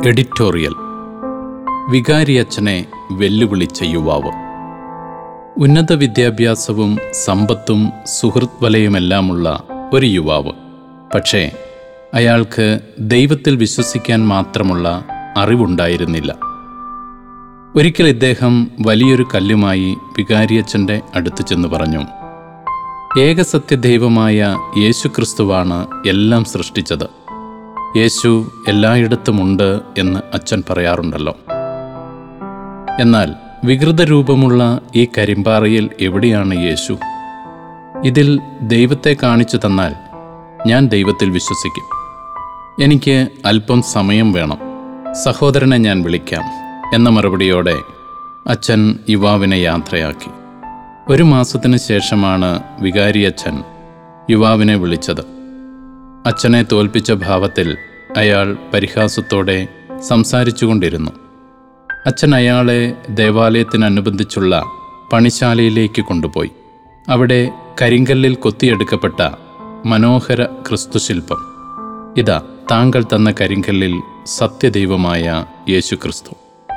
editorial വികാരിയച്ഛനെ വെല്ലുവിളിച്ച യുവാവ് ഉന്നത വിദ്യാഭ്യാസവും സമ്പത്തും സുഹൃത്ത് വലയുമെല്ലാമുള്ള ഒരു യുവാവ് പക്ഷേ അയാൾക്ക് ദൈവത്തിൽ വിശ്വസിക്കാൻ മാത്രമുള്ള അറിവുണ്ടായിരുന്നില്ല ഒരിക്കൽ ഇദ്ദേഹം വലിയൊരു കല്ലുമായി വികാരിയച്ഛൻ്റെ അടുത്ത് ചെന്ന് പറഞ്ഞു ഏകസത്യദൈവമായ യേശുക്രിസ്തുവാണ് എല്ലാം സൃഷ്ടിച്ചത് യേശു എല്ലായിടത്തുമുണ്ട് എന്ന് അച്ഛൻ പറയാറുണ്ടല്ലോ എന്നാൽ വികൃത രൂപമുള്ള ഈ കരിമ്പാറയിൽ എവിടെയാണ് യേശു ഇതിൽ ദൈവത്തെ കാണിച്ചു തന്നാൽ ഞാൻ ദൈവത്തിൽ വിശ്വസിക്കും എനിക്ക് അല്പം സമയം വേണം സഹോദരനെ ഞാൻ വിളിക്കാം എന്ന മറുപടിയോടെ അച്ഛൻ യുവാവിനെ യാത്രയാക്കി ഒരു മാസത്തിന് ശേഷമാണ് വികാരി അച്ഛൻ യുവാവിനെ വിളിച്ചത് അച്ഛനെ തോൽപ്പിച്ച ഭാവത്തിൽ അയാൾ പരിഹാസത്തോടെ സംസാരിച്ചുകൊണ്ടിരുന്നു അച്ഛൻ അയാളെ ദേവാലയത്തിനനുബന്ധിച്ചുള്ള പണിശാലയിലേക്ക് കൊണ്ടുപോയി അവിടെ കരിങ്കല്ലിൽ കൊത്തിയെടുക്കപ്പെട്ട മനോഹര ക്രിസ്തുശില്പം ഇതാ താങ്കൾ തന്ന കരിങ്കല്ലിൽ സത്യദൈവമായ യേശുക്രിസ്തു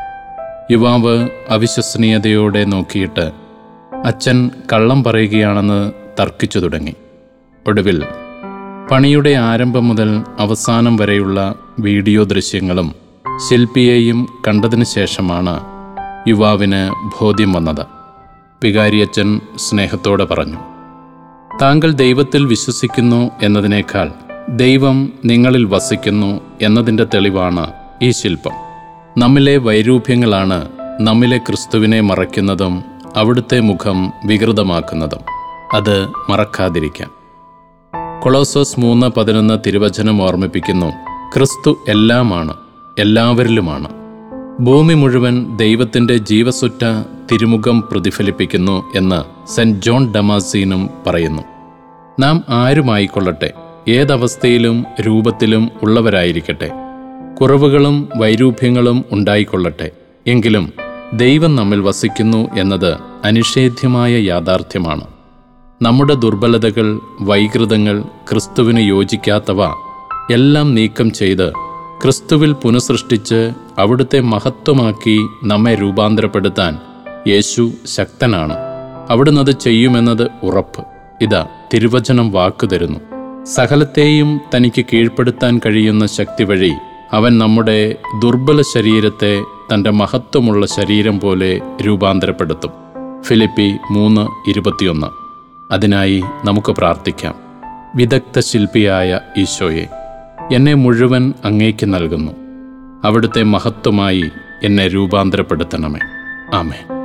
യുവാവ് അവിശ്വസനീയതയോടെ നോക്കിയിട്ട് അച്ഛൻ കള്ളം പറയുകയാണെന്ന് തർക്കിച്ചു തുടങ്ങി ഒടുവിൽ പണിയുടെ ആരംഭം മുതൽ അവസാനം വരെയുള്ള വീഡിയോ ദൃശ്യങ്ങളും ശില്പിയെയും കണ്ടതിനു ശേഷമാണ് യുവാവിന് ബോധ്യം വന്നത് വികാരിയച്ഛൻ സ്നേഹത്തോടെ പറഞ്ഞു താങ്കൾ ദൈവത്തിൽ വിശ്വസിക്കുന്നു എന്നതിനേക്കാൾ ദൈവം നിങ്ങളിൽ വസിക്കുന്നു എന്നതിൻ്റെ തെളിവാണ് ഈ ശില്പം നമ്മിലെ വൈരൂപ്യങ്ങളാണ് നമ്മിലെ ക്രിസ്തുവിനെ മറയ്ക്കുന്നതും അവിടുത്തെ മുഖം വികൃതമാക്കുന്നതും അത് മറക്കാതിരിക്കാം കൊളോസോസ് മൂന്ന് പതിനൊന്ന് തിരുവചനം ഓർമ്മിപ്പിക്കുന്നു ക്രിസ്തു എല്ലാമാണ് എല്ലാവരിലുമാണ് ഭൂമി മുഴുവൻ ദൈവത്തിൻ്റെ ജീവസുറ്റ തിരുമുഖം പ്രതിഫലിപ്പിക്കുന്നു എന്ന് സെന്റ് ജോൺ ഡമാസീനും പറയുന്നു നാം ആരുമായിക്കൊള്ളട്ടെ ഏതവസ്ഥയിലും രൂപത്തിലും ഉള്ളവരായിരിക്കട്ടെ കുറവുകളും വൈരൂപ്യങ്ങളും ഉണ്ടായിക്കൊള്ളട്ടെ എങ്കിലും ദൈവം നമ്മിൽ വസിക്കുന്നു എന്നത് അനിഷേധ്യമായ യാഥാർത്ഥ്യമാണ് നമ്മുടെ ദുർബലതകൾ വൈകൃതങ്ങൾ ക്രിസ്തുവിന് യോജിക്കാത്തവ എല്ലാം നീക്കം ചെയ്ത് ക്രിസ്തുവിൽ പുനഃസൃഷ്ടിച്ച് അവിടുത്തെ മഹത്വമാക്കി നമ്മെ രൂപാന്തരപ്പെടുത്താൻ യേശു ശക്തനാണ് അവിടുന്ന് അത് ചെയ്യുമെന്നത് ഉറപ്പ് ഇതാ തിരുവചനം വാക്കു തരുന്നു സകലത്തെയും തനിക്ക് കീഴ്പ്പെടുത്താൻ കഴിയുന്ന ശക്തി വഴി അവൻ നമ്മുടെ ദുർബല ശരീരത്തെ തൻ്റെ മഹത്വമുള്ള ശരീരം പോലെ രൂപാന്തരപ്പെടുത്തും ഫിലിപ്പി മൂന്ന് ഇരുപത്തിയൊന്ന് അതിനായി നമുക്ക് പ്രാർത്ഥിക്കാം വിദഗ്ധ ശില്പിയായ ഈശോയെ എന്നെ മുഴുവൻ അങ്ങേക്ക് നൽകുന്നു അവിടുത്തെ മഹത്വമായി എന്നെ രൂപാന്തരപ്പെടുത്തണമേ ആമേ